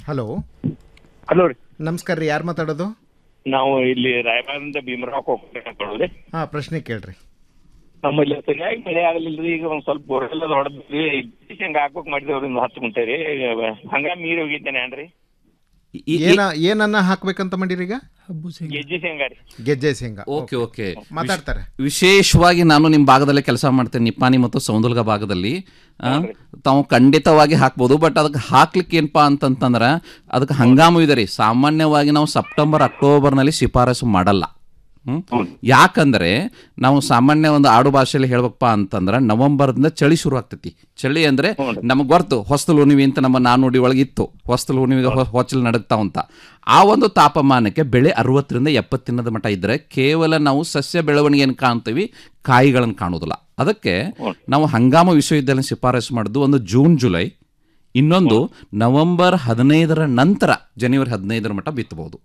Hello hello ರೀ ನಮಸ್ಕಾರ ರೀ ಯಾರು ಮಾತಾಡೋದು ನಾವು ಇಲ್ಲಿ ರಾಯಬಾಗದಿಂದ ಭೀಮರಾವ್ ಹೋಗ್ಬೇಕಂತೇಳಿ ಹಾಂ ಪ್ರಶ್ನೆ ಕೇಳ್ರಿ ನಮ್ಮಲ್ಲಿ ಸರಿಯಾಗಿ ಮಳೆ ಆಗಲಿಲ್ಲ ಈಗ ಒಂದ್ ಸ್ವಲ್ಪ ಬೋರೆಲ್ಲ ಹೊಡೆದ್ರಿ ಶೇಂಗಾ ಹಾಕ್ಬೇಕು ಮಾಡಿದೇವ್ರಿ ಒಂದು ಹತ್ತು ಗುಂಟೆ ರೀ ಹಂಗಾಗಿ ನೀರು ಹೋಗಿದ್ದೇನೆ ಅನ್ರಿ ಏನ ಏನನ್ನ ಹಾಕ್ಬೇಕಂತ ಮಾಡಿರಿ ಈಗ ಗೆಜ್ಜೆ ಶೇಂಗಾ ರೀ ಗೆಜ್ಜೆ ಶೇಂಗಾ ಓಕೆ ಓಕೆ ಮಾತಾಡ್ತಾರೆ ವಿಶೇಷವಾಗಿ ನಾನು ನಿಮ್ಮ ಭಾಗದಲ್ಲೇ ಕೆಲಸ ಮಾಡ್ತೇನೆ ನಿಪ್ಪಾನಿ ಮತ್ತು ಸೌಂದರ್ಗ ಭಾಗದಲ್ಲಿ ಆ, ತಾವು ಖಂಡಿತವಾಗಿ ಹಾಕ್ಬೋದು ಬಟ್ ಅದಕ್ಕೆ ಹಾಕ್ಲಿಕ್ಕೆ ಏನಪ್ಪಾ ಅಂತಂತಂದ್ರೆ ಅದಕ್ಕೆ ಹಂಗಾಮು ಇದೆ ರೀ ಸಾಮಾನ್ಯವಾಗಿ ನಾವು ಸೆಪ್ಟೆಂಬರ್ ಅಕ್ಟೋಬರ್ನಲ್ಲಿ ಶಿಫಾರಸು ಮಾಡಲ್ಲ ಹ್ಮ್? ಯಾಕಂದ್ರೆ ನಾವು ಸಾಮಾನ್ಯ ಒಂದು ಆಡು ಭಾಷೆಯಲ್ಲಿ ಹೇಳ್ಬೇಕಪ್ಪ ಅಂತಂದ್ರೆ ನವೆಂಬರ್ದಿಂದ ಚಳಿ ಶುರು ಆಗ್ತೈತಿ ಚಳಿ ಅಂದ್ರೆ ನಮಗೆ ಗೊತ್ತು ಹೊಸ್ತಲು ಉಣಿವಿ ಅಂತ ನಮ್ಮ ನಾನುಡಿ ಒಳಗೆ ಇತ್ತು ಹೊಸ್ತಲು ಉಣಿವಿಗೆ ಹೊ- ಹೊಚ್ಚಲು ನಡಗ್ತಾವ ಅಂತ ಆ ಒಂದು ತಾಪಮಾನಕ್ಕೆ ಬೆಳೆ ಅರವತ್ತರಿಂದ ಎಪ್ಪತ್ತಿನದ ಮಟ್ಟ ಇದ್ದರೆ ಕೇವಲ ನಾವು ಸಸ್ಯ ಬೆಳವಣಿಗೆಯನ್ನು ಕಾಣ್ತೀವಿ ಕಾಯಿಗಳನ್ನು ಕಾಣೋದಿಲ್ಲ ಅದಕ್ಕೆ ನಾವು ಹಂಗಾಮ ವಿಶ್ವವಿದ್ಯಾಲಯ ಶಿಫಾರಸು ಮಾಡಿದ್ದು ಒಂದು ಜೂನ್ ಜುಲೈ ಇನ್ನೊಂದು ನವೆಂಬರ್ ಹದಿನೈದರ ನಂತರ ಜನವರಿ ಹದಿನೈದರ ಮಟ್ಟ ಬಿತ್ತಬಹುದು